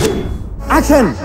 Action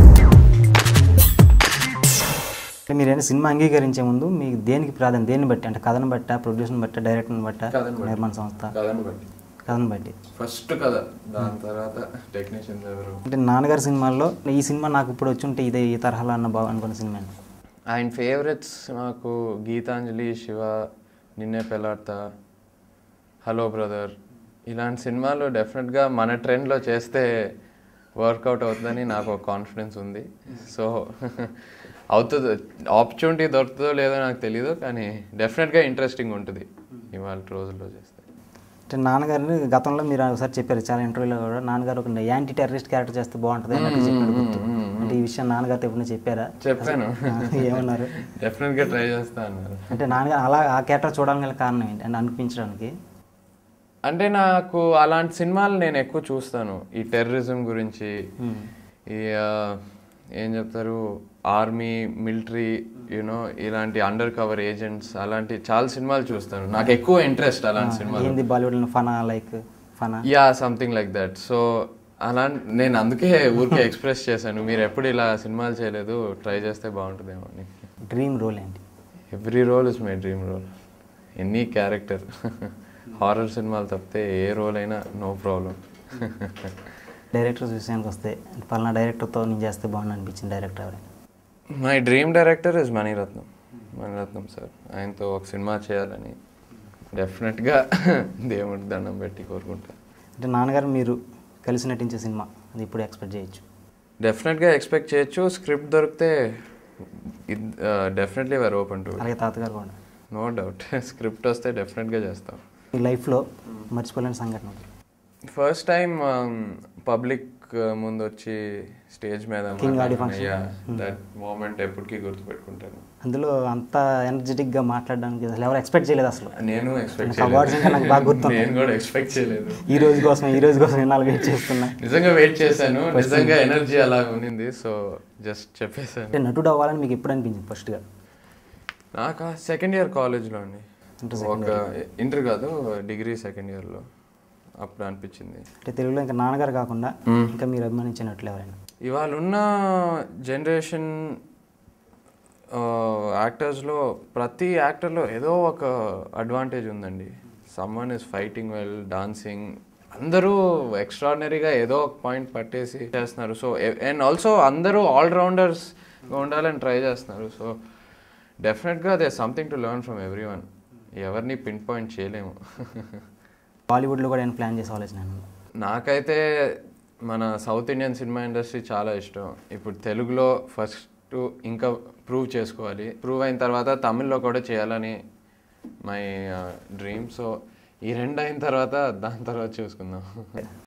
అంటే మీరు ఏంటి సినిమా అంగీకరించే ముందు మీకు దేనికి ప్రాధాన్యత దేన్ని బట్టి అంటే కథను బట్ట ప్రొడ్యూసర్ని బట్ట డైరెక్టర్ని బట్ట కథను బట్టి. నిర్మాణ సంస్థ కథను బట్టి కథను బట్టి ఫస్ట్ కథ దాని తర్వాత టెక్నీషియన్స్ ఎవరు అంటే నాన్నగారి సినిమాల్లో ఈ సినిమా నాకు ఇప్పుడు వచ్చి ఉంటే ఇదే ఈ తరహాలో అన్న బాగా అనుకున్న సినిమా ఆయన ఫేవరెట్స్ నాకు గీతాంజలి శివ నిన్నే పెళ్ళాడతా హలో బ్రదర్ ఇలాంటి సినిమాలు డెఫినెట్గా మన ట్రెండ్లో చేస్తే వర్కౌట్ అవుతుందని నాకు ఒక కాన్ఫిడెన్స్ ఉంది సో అవుతుందో ఆపర్చునిటీ దొరుకుతుందో లేదో నాకు తెలియదు కానీ డెఫినెట్గా ఇంట్రెస్టింగ్ ఉంటుంది ఇవాళ రోజుల్లో చేస్తే అంటే నాన్నగారిని గతంలో మీరు ఒకసారి చెప్పారు చాలా ఇంటర్వ్యూలో కూడా నాన్నగారు ఒక యాంటీ టెర్రరిస్ట్ క్యారెక్టర్ చేస్తే బాగుంటుంది అన్నట్టు చెప్పినట్టు గుర్తు అంటే ఈ విషయం నాన్నగారితో ఎప్పుడైనా చెప్పారా చెప్పాను ఆ, ఏమన్నారు డెఫినెట్గా ట్రై చేస్తా అన్నారు అంటే నాన్నగారు అలా ఆ క్యారెక్టర్ చూడడానికి గల కారణం ఏంటి అంటే అనిపించడానికి అంటే నాకు అలాంటి సినిమాలు నేను ఎక్కువ చూస్తాను ఈ టెర్రరిజం గురించి ఈ ఆ, ఏం చెప్తారు ఆర్మీ మిలిటరీ యూనో ఇలాంటి అండర్ కవర్ ఏజెంట్స్ అలాంటి చాలా సినిమాలు చూస్తాను నాకు ఎక్కువ ఇంట్రెస్ట్ అలాంటి సినిమాలు ఏంది బాలీవుడ్ ఫనా లైక్ ఫనా యా సంథింగ్ లైక్ దట్ సో అలా నేను అందుకే ఊరికే ఎక్స్ప్రెస్ చేశాను మీరు ఎప్పుడు ఇలా సినిమాలు చేయలేదు ట్రై చేస్తే బాగుంటుందేమో అని డ్రీమ్ రోల్ ఏంటి every role is my dream role any character horror సినిమాలు తప్పితే ఏ రోల్ అయినా నో ప్రాబ్లం డైరెక్టర్స్ విషయానికి వస్తే అంటే పలానా డైరెక్టర్తో నేను చేస్తే బాగుంది అనిపించింది డైరెక్టర్ ఎవరైనా my dream director is Maniratnam Maniratnam sir ఆయనతో ఒక సినిమా చేయాలని డెఫినెట్గా దేవుడి దండం పెట్టి కోరుకుంటాను అంటే నాన్నగారు మీరు కలిసి నటించే సినిమా అది ఇప్పుడు ఎక్స్పెక్ట్ చేయొచ్చు డెఫినెట్గా ఎక్స్పెక్ట్ చేయొచ్చు స్క్రిప్ట్ దొరికితే డెఫినెట్లీ వేర్ ఓపెన్ టు అలాగే తాతగారు కూడా నో డౌట్ స్క్రిప్ట్ వస్తే డెఫినెట్గా చేస్తాం మీ లైఫ్లో మర్చిపోలేని సంఘటన ఒకటి. ఫస్ట్ టైం పబ్లిక్ ముందు వచ్చి స్టేజ్ మీద King Audio function. That moment ఎప్పటికీ గుర్తుపెట్టుకుంటాను అందులో అంత ఎనర్జెటిక్గా మాట్లాడడానికి అసలు ఎవరు ఎక్స్పెక్ట్ చేయలేదు అసలు నేను ఎక్స్పెక్ట్ నాకు awards ఇంకా నాకు బాగా గుర్తుంది. నేను కూడా ఎక్స్పెక్ట్ చేయలేదు ఈ రోజు కోసం ఈ రోజు కోసం ఎన్నాళ్ళు వెయిట్ చేస్తున్నా నిజంగా వెయిట్ చేశాను నిజంగా ఎనర్జీ అలా ఉన్నింది సో జస్ట్ చెప్పేశాను అంటే నటుడు అవ్వాలని మీకు ఎప్పుడు అనిపించింది ఫస్ట్గా నాకు సెకండ్ ఇయర్ కాలేజ్లో అండి Inter ఒక ఇంటర్ కాదు డిగ్రీ సెకండ్ ఇయర్లో అప్పుడు అనిపించింది అంటే తెలుగులో ఇంకా నాన్నగారు కాకుండా ఇంకా మీరు అభిమానించినట్లు ఎవరైనా ఇవాళ ఉన్న జనరేషన్ యాక్టర్స్లో ప్రతి యాక్టర్లో ఏదో ఒక అడ్వాంటేజ్ ఉందండి someone is fighting well dancing అందరూ ఎక్స్ట్రాడినరీగా ఏదో ఒక పాయింట్ పట్టేసి చేస్తున్నారు సో అండ్ ఆల్సో అందరూ ఆల్రౌండర్స్గా ఉండాలని ట్రై చేస్తున్నారు సో డెఫినెట్గా they something to learn from everyone ఎవరిని పిన్ పాయింట్ చేయలేము బాలీవుడ్లో కూడా నేను ప్లాన్ చేసే ఆలోచన ఉంది. నాకైతే మన సౌత్ ఇండియన్ సినిమా ఇండస్ట్రీ చాలా ఇష్టం ఇప్పుడు తెలుగులో ఫస్ట్ ఇంకా ప్రూవ్ చేసుకోవాలి ప్రూవ్ అయిన తర్వాత తమిళ్లో కూడా చేయాలని మై డ్రీమ్ సో ఈ రెండు అయిన తర్వాత దాని తర్వాత చూసుకుందాం